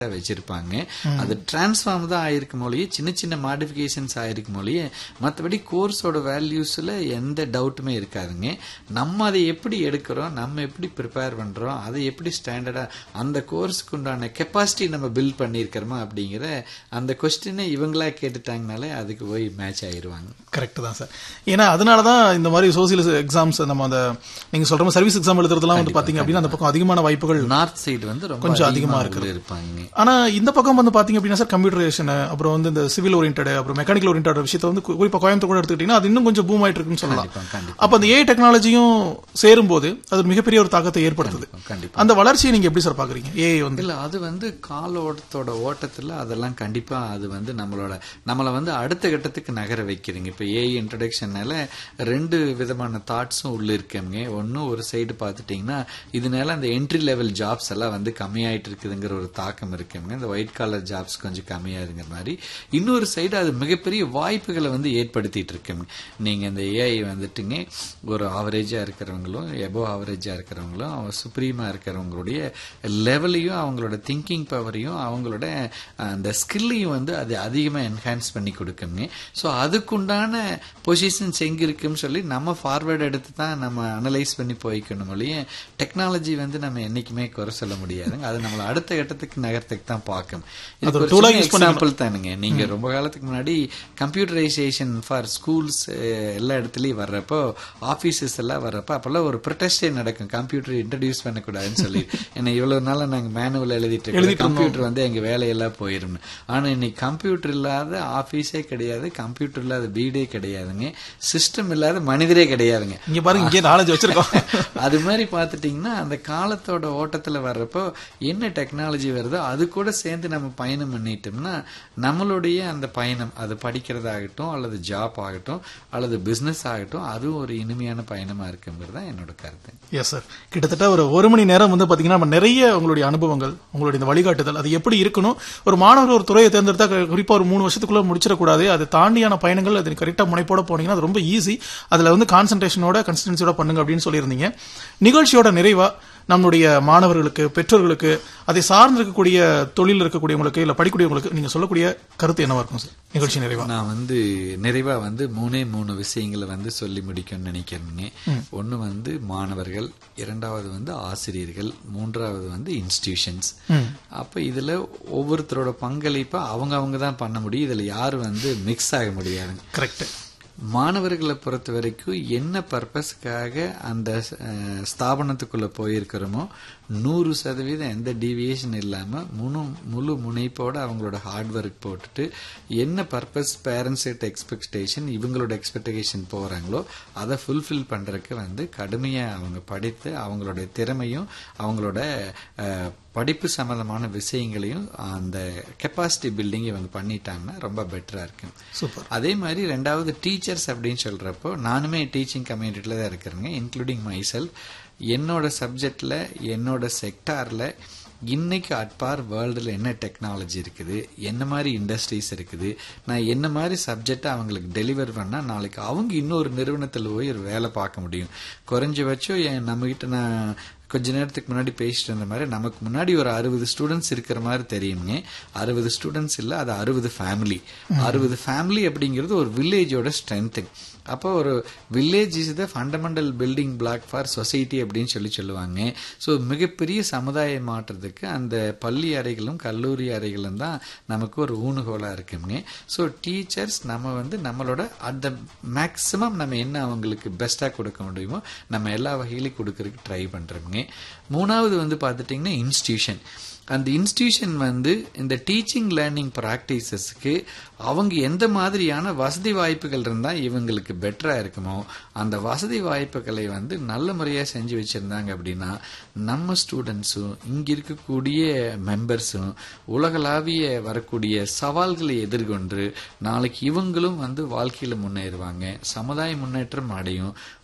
வச்சிருப்பாங்க அது டிரான்ஸ்ஃபார்ம் தான் ஆயிருக்கும் மொழியே சின்ன சின்ன மாடிஃபிகேஷன்ஸ் ஆயிருக்கும் மொழியே மற்றபடி கோர்ஸோட வேல்யூஸ்ல எந்த டவுட்டுமே இருக்காதுங்க நம்ம அதை எப்படி எடுக்கிறோம் நம்ம எப்படி ப்ரிப்பேர் பண்றோம் அதை எப்படி ஸ்டாண்டர்டா அந்த கோர்ஸுக்கு உண்டான கெப்பாசிட்டி நம்ம பில்ட் பண்ணியிருக்கிறோமா அப்படிங்கிற அந்த கொஸ்டினை இவங்களா கேட்டுட்டாங்கனாலே அதுக்கு போய் மேட்ச் ஆயிருவாங்க கரெக்ட் தான் சார் ஏன்னா அதனால தான் இந்த மாதிரி சோசியல் எக்ஸாம்ஸ் நம்ம அந்த நீங்க சொல்ற மாதிரி சர்வீஸ் எக்ஸாம் எழுதுறதுலாம் வந்து பாத்தீங்க அப்படின்னா அந்த பக்கம் அதிகமான வாய்ப்புகள் நார்த் சைடு வந்து ரொம்ப கொஞ்சம் அதிகமா அதிகமா உள்ள இருப்பாங்க ஆனா இந்த பக்கம் வந்து பாத்தீங்க அப்படின்னா சார் கம்ப்யூட்டரேஷன் அப்புறம் வந்து இந்த சிவில் ஓரியன்ட் அப்புறம் மெக்கானிக்கல் ஓரியன்ட் விஷயத்தை வந்து கு- குறிப்பா கோயம்புத்தூர் கூட எடுத்துக்கிட்டீங்கன்னா அது இன்னும் கொஞ்சம் பூம் ஆயிட்டு இருக்குன்னு சொல்லலாம் கண்டிப்பா, கண்டிப்பா. அப்ப அந்த ஏஐ டெக்னாலஜியும் சேரும்போது அது மிகப்பெரிய ஒரு தாக்கத்தை ஏற்படுத்துது கண்டிப்பா அந்த வளர்ச்சியை நீங்க எப்படி சார் பாக்குறீங்க ஏஐ வந்து இல்ல அது வந்து கால ஓட்டத்தோட ஓட்டத்துல அதெல்லாம் கண்டிப்பா அது வந்து நம்மளோட நம்மளை வந்து அடுத்த கட்டத்துக்கு நகர வைக்கிறீங்க இப்ப ஏஐ இன்ட்ரடக்ஷனால ரெண்டு விதமான தாட்ஸும் உள்ள இருக்கேங்க ஒன்னும் ஒரு சைடு பார்த்துட்டீங்கன்னா இதனால அந்த என்ட்ரி லெவல் ஜாப்ஸ் எல்லாம் வந்து கம்மியாயிட்டு இருக்குதுங்கிற ஒரு தாக்கம் இருக்குங்க இந்த ஒயிட் காலர் ஜாப்ஸ் கொஞ்சம் கம்மியாயிருங்கிற மாதிரி இன்னொரு சைடு அது மிகப்பெரிய வாய்ப்புகளை வந்து ஏற்படுத்திட்டு இருக்குங்க நீங்க இந்த ஏஐ வந்துட்டுங்க ஒரு ஆவரேஜா இருக்கிறவங்களும் எபோ ஆவரேஜா இருக்கிறவங்களும் அவங்க சுப்ரீமா இருக்கிறவங்களுடைய லெவலையும் அவங்களோட திங்கிங் பவரையும் அவங்களோட அஹ், அந்த ஸ்கில்லையும் வந்து அது அதிகமாக என்ஹான்ஸ் பண்ணி கொடுக்குங்க ஸோ அதுக்குண்டான பொசிஷன்ஸ் எங்க இருக்குன்னு சொல்லி நம்ம ஃபார்வர்ட் எடுத்து தான் நம்ம அனலைஸ் பண்ணி போய்க்கணும் ஒழிய டெக்னாலஜி வந்து நம்ம என்னைக்குமே குறை சொல்ல முடியாதுங்க அது நம்மளை அடுத்த கட்டத்துக்கு நகரத்துக்கு தான் பார்க்கும் அது ஒரு இதுக்கு tool ஆ ஒரு use பண்ணணும். எக்ஸாம்பிள் தானுங்க நீங்க ரொம்ப காலத்துக்கு முன்னாடி கம்ப்யூட்டரைசேஷன் ஃபார் ஸ்கூல்ஸ் எல்லா இடத்துலயும் வர்றப்போ ஆபீசஸ் எல்லாம் வர்றப்போ அப்பெல்லாம் ஒரு ப்ரொட்டஸ்டே நடக்கும் கம்ப்யூட்டர் இன்ட்ரடியூஸ் பண்ணக்கூடாதுன்னு சொல்லி ஏன்னா இவ்வளவு நாளா நாங்க மேனுவல் எழுதிட்டு இருக்கோம் கம்ப்யூட்டர் வந்து எங்க வேலையெல்லாம் போயிரும் ஆனா இன்னைக்கு கம்ப்யூட்டர் இல்லாத ஆபீஸே கிடையாது கம்ப்யூட்டர் இல்லாத வீடே கிடையாதுங்க சிஸ்டம் இல்லாத மனிதரே கிடையாதுங்க இங்க பாருங்க இங்கே நாலேஜ் வச்சிருக்கோம் அது மாதிரி பார்த்துட்டீங்கன்னா அந்த காலத்தோட ஓட்டத்துல வர்றப்போ என்ன டெக்னாலஜி வருதோ அது கூட சேர்ந்து நம்ம பயணம் பண்ணிட்டோம்னா நம்மளுடைய அந்த பயணம் அது படிக்கிறதாகட்டும் அல்லது ஜாப் ஆகட்டும் அல்லது பிசினஸ் ஆகட்டும் அதுவும் ஒரு இனிமையான பயணமா இருக்குங்கிறது தான் என்னோட கருத்து எஸ் சார் கிட்டத்தட்ட ஒரு ஒரு மணி நேரம் வந்து பாத்தீங்கன்னா நம்ம நிறைய உங்களுடைய அனுபவங்கள் உங்களுடைய இந்த வழிகாட்டுதல் அது எப்படி இருக்கணும் ஒரு மாணவர் ஒரு துறையை தேர்ந்தெடுத்தா கு- குறிப்பா ஒரு மூணு வருஷத்துக்குள்ள முடிச்சிடக்கூடாது அது தாண்டியான பயணங்கள் அது கரெக்டா முனைப்போட போனீங்கன்னா அது ரொம்ப ஈஸி அதுல வந்து கான்சன்ட்ரேஷனோட கன்சிஸ்டன்சியோட பண்ணுங்க அப்படின்னு சொல்லியிருந்தீங்க நிகழ்ச்சியோட நிறைவா நம்மளுடைய மாணவர்களுக்கு பெற்றோர்களுக்கு அதை சார்ந்து இருக்கக்கூடிய தொழில் இருக்கக்கூடியவங்களுக்கு இல்ல படிக்கக்கூடியவங்களுக்கு நீங்க சொல்லக்கூடிய கருத்து என்னவா இருக்கும் சார் நிகழ்ச்சி நிறைவா நான் வந்து நிறைவா வந்து மூணே மூணு விஷயங்களை வந்து சொல்லி முடிக்கணும்னு நினைக்கிறேங்க ஒண்ணு வந்து மாணவர்கள் இரண்டாவது வந்து ஆசிரியர்கள் மூன்றாவது வந்து இன்ஸ்டிடியூஷன்ஸ் அப்ப இதுல ஒவ்வொருத்தரோட பங்களிப்பை அவங்க அவங்க தான் பண்ண முடியும் இதுல யாரும் வந்து மிக்ஸ் ஆக முடியாதுங்க கரெக்ட் மாணவர்களை பொறுத்த வரைக்கும் என்ன பர்பஸ்க்காக அந்த அஹ், ஸ்தாபனத்துக்குள்ள போயிருக்கிறோமோ நூறு சதவீதம் எந்த டீவியேஷன் இல்லாம முழு முழு முனைப்போட அவங்களோட ஹார்ட் ஒர்க் போட்டுட்டு என்ன பர்பஸ் பேரண்ட்ஸ் கிட்ட எக்ஸ்பெக்டேஷன் இவங்களோட எக்ஸ்பெக்டேஷன் போறாங்களோ அதை ஃபுல்ஃபில் பண்றதுக்கு வந்து கடுமையா அவங்க படித்து அவங்களோட திறமையும் அவங்களோட அஹ், படிப்பு சம்பந்தமான விஷயங்களையும் அந்த கெப்பாசிட்டி பில்டிங் இவங்க பண்ணிட்டாங்கன்னா ரொம்ப பெட்டரா இருக்கும் சூப்பர் அதே மாதிரி ரெண்டாவது டீச்சர்ஸ் அப்படின்னு சொல்றப்போ நானுமே டீச்சிங் கம்யூனிட்டியில தான் இருக்கிறேங்க இன்க்ளூடிங் மைசெல் என்னோட சப்ஜெக்ட்ல என்னோட செக்டார்ல இன்னைக்கு அட்பார் வேர்ல்டுல என்ன டெக்னாலஜி இருக்குது என்ன மாதிரி இண்டஸ்ட்ரீஸ் இருக்குது நான் என்ன மாதிரி சப்ஜெக்டை அவங்களுக்கு டெலிவர் பண்ணா நாளைக்கு அவங்க இன்னொரு நிறுவனத்தில் போய் ஒரு வேலை பார்க்க முடியும் குறைஞ்சபட்சம் என் நம்மகிட்ட நான் கொஞ்ச நேரத்துக்கு முன்னாடி பேசிட்டு இருந்த மாதிரி நமக்கு முன்னாடி ஒரு அறுபது ஸ்டூடெண்ட்ஸ் இருக்கிற மாதிரி தெரியுங்க அறுபது ஸ்டூடெண்ட்ஸ் இல்ல அது அறுபது ஃபேமிலி அறுபது ஃபேமிலி அப்படிங்கிறது ஒரு வில்லேஜோட ஸ்ட்ரென்த்து அப்போ ஒரு village is the fundamental building block for society அப்படின்னு சொல்லி சொல்லுவாங்க ஸோ மிகப்பெரிய சமுதாய மாற்றத்துக்கு அந்த பள்ளி அறைகளும் கல்லூரி அறைகளும் தான் நமக்கு ஒரு ஊணுகோலாக இருக்குங்க ஸோ டீச்சர்ஸ் நம்ம வந்து நம்மளோட அட் த மேக்ஸிமம் நம்ம என்ன அவங்களுக்கு பெஸ்ட்டாக கொடுக்க முடியுமோ நம்ம எல்லா வகையிலையும் கொடுக்கறதுக்கு ட்ரை பண்ணுறோங்க மூணாவது வந்து பார்த்துட்டிங்கன்னா இன்ஸ்டியூஷன் அந்த இன்ஸ்டியூஷன் வந்து இந்த டீச்சிங் லேர்னிங் ப்ராக்டிசஸ்க்கு அவங்க எந்த மாதிரியான வசதி வாய்ப்புகள் இருந்தால் இவங்களுக்கு பெட்டரா இருக்குமோ அந்த வசதி வாய்ப்புகளை வந்து நல்ல முறையாக செஞ்சு வச்சிருந்தாங்க அப்படின்னா நம்ம ஸ்டூடெண்ட்ஸும் இங்க இருக்கக்கூடிய மெம்பர்ஸும் உலகளாவிய வரக்கூடிய சவால்களை எதிர்கொண்டு நாளைக்கு இவங்களும் வந்து வாழ்க்கையில முன்னேறுவாங்க சமுதாய முன்னேற்றம் அடையும்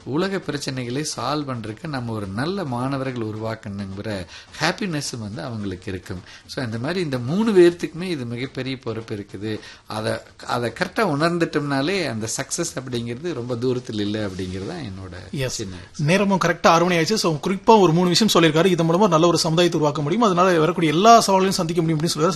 உலக பிரச்சனைகளை சால்வ் பண்றதுக்கு நம்ம ஒரு நல்ல மாணவர்கள் உருவாக்கணுங்கிற ஹாப்பினஸும் வந்து அவங்களுக்கு இருக்கும் ஸோ இந்த மாதிரி இந்த மூணு பேர்த்துக்குமே இது மிகப்பெரிய பொறுப்பு இருக்குது அதை அதை கரெக்டாக உணர்ந்துட்டோம்னாலே அந்த சக்சஸ் அப்படிங்கிறது ரொம்ப தூரத்தில் இல்லை அப்படிங்கிறது தான் என்னோட எஸ் சின்ன நேரமும் கரெக்டா ஆறு மணி ஆயிடுச்சு ஸோ குறிப்பா ஒரு மூணு விஷயம் சொல்லியிருக்காரு இது மூலமா நல்ல ஒரு சமுதாயத்தை உருவாக்க முடியும் அதனால வரக்கூடிய எல்லா சவால்களையும் சந்திக்க முடியும் அப்படின்னு சொல்றாரு